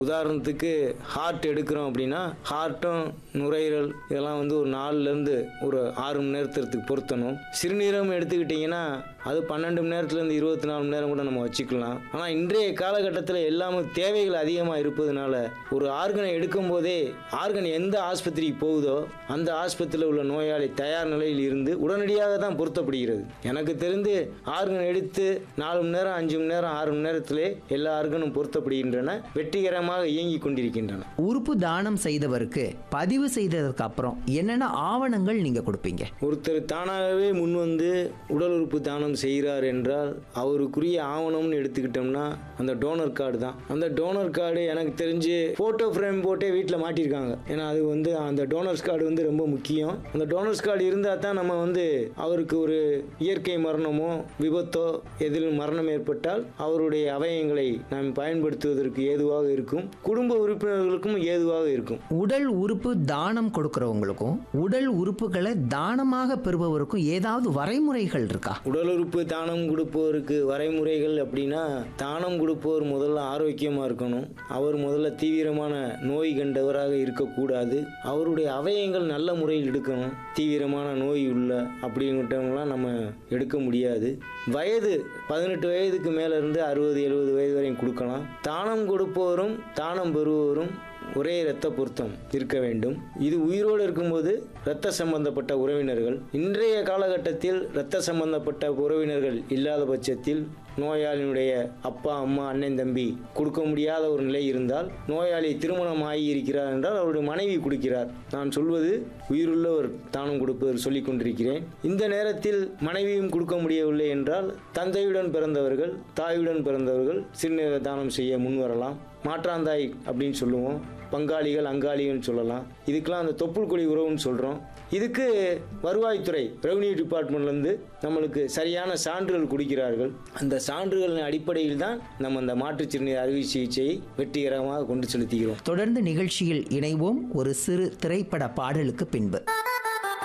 உதாரணத்துக்கு ஹார்ட் எடுக்கிறோம் அப்படின்னா ஹார்ட்டும் நுரையீரல் இதெல்லாம் வந்து ஒரு நாலுலேருந்து ஒரு ஆறு மணி நேரத்துக்கு பொருத்தணும் சிறுநீரகம் எடுத்துக்கிட்டிங்கன்னா அது பன்னெண்டு மணி நேரத்துலேருந்து இருபத்தி நாலு மணி நேரம் கூட நம்ம வச்சுக்கலாம் ஆனால் இன்றைய காலகட்டத்தில் எல்லாமே தேவைகள் அதிகமாக இருப்பதனால ஒரு ஆர்கனை எடுக்கும் போதே ஆர்கன் எந்த ஆஸ்பத்திரிக்கு போகுதோ அந்த ஆஸ்பத்திரியில் உள்ள நோயாளி தயார் நிலையில் இருந்து உடனடியாக தான் பொருத்தப்படுகிறது எனக்கு தெரிந்து ஆர்கன் எடுத்து நாலு மணி நேரம் அஞ்சு மணி நேரம் ஆறு மணி நேரத்திலே எல்லா ஆர்கனும் பொருத்தப்படுகின்றன வெற்றிகரமாக இயங்கிக் கொண்டிருக்கின்றன உறுப்பு தானம் செய்தவருக்கு பதிவு செய்ததுக்கு அப்புறம் என்னென்ன ஆவணங்கள் நீங்க கொடுப்பீங்க ஒருத்தர் தானாகவே முன் வந்து உடல் உறுப்பு தானம் செய்கிறார் என்றால் அவருக்குரிய ஆவணம்னு எடுத்துக்கிட்டோம்னா அந்த டோனர் கார்டு தான் அந்த டோனர் கார்டு எனக்கு தெரிஞ்சு ஃபோட்டோ ஃப்ரேம் போட்டே வீட்டில் மாட்டியிருக்காங்க ஏன்னா அது வந்து அந்த டோனர்ஸ் கார்டு வந்து ரொம்ப முக்கியம் அந்த டோனர்ஸ் கார்டு இருந்தால் தான் நம்ம வந்து அவருக்கு ஒரு இயற்கை மரணமோ விபத்தோ எதில் மரணம் ஏற்பட்டால் அவருடைய அவயங்களை நாம் பயன்படுத்துவதற்கு ஏதுவாக இருக்கும் குடும்ப உறுப்பினர்களுக்கும் ஏதுவாக இருக்கும் உடல் உறுப்பு தானம் கொடுக்கறவங்களுக்கும் உடல் உறுப்புகளை தானமாக பெறுபவருக்கும் ஏதாவது வரைமுறைகள் இருக்கா உடல் உறுப்பு தானம் கொடுப்போருக்கு வரைமுறைகள் அப்படின்னா தானம் கொடுப்போர் முதல்ல ஆரோக்கியமாக இருக்கணும் அவர் முதல்ல தீவிரமான நோய் கண்டவராக இருக்கக்கூடாது அவருடைய அவயங்கள் நல்ல முறையில் எடுக்கணும் தீவிரமான நோய் உள்ள அப்படிங்கிட்டவங்களாம் நம்ம எடுக்க முடியாது வயது பதினெட்டு வயதுக்கு மேலே இருந்து அறுபது எழுபது வயது வரையும் கொடுக்கலாம் தானம் கொடுப்போரும் தானம் பெறுவோரும் ஒரே இரத்த பொருத்தம் இருக்க வேண்டும் இது உயிரோடு இருக்கும்போது இரத்த சம்பந்தப்பட்ட உறவினர்கள் இன்றைய காலகட்டத்தில் இரத்த சம்பந்தப்பட்ட உறவினர்கள் இல்லாத பட்சத்தில் நோயாளியினுடைய அப்பா அம்மா அண்ணன் தம்பி கொடுக்க முடியாத ஒரு நிலை இருந்தால் நோயாளி திருமணம் ஆகி இருக்கிறார் என்றால் அவருடைய மனைவி கொடுக்கிறார் நான் சொல்வது உயிருள்ளவர் தானம் கொடுப்பவர் சொல்லிக் கொண்டிருக்கிறேன் இந்த நேரத்தில் மனைவியும் கொடுக்க முடியவில்லை என்றால் தந்தையுடன் பிறந்தவர்கள் தாயுடன் பிறந்தவர்கள் சிறுநீரக தானம் செய்ய முன்வரலாம் மாற்றாந்தாய் அப்படின்னு சொல்லுவோம் பங்காளிகள் அங்காளிகள்னு சொல்லலாம் இதுக்கெல்லாம் அந்த தொப்புள் கொடி உறவுன்னு சொல்கிறோம் இதுக்கு வருவாய்த்துறை ரெவன்யூ டிபார்ட்மெண்ட்லேருந்து நம்மளுக்கு சரியான சான்றுகள் கொடுக்கிறார்கள் அந்த சான்றுகளின் அடிப்படையில் தான் நம்ம அந்த மாற்றுச் சிறுநீர் அறுவை சிகிச்சையை வெற்றிகரமாக கொண்டு செலுத்துகிறோம் தொடர்ந்து நிகழ்ச்சியில் இணைவோம் ஒரு சிறு திரைப்பட பாடலுக்கு பின்பு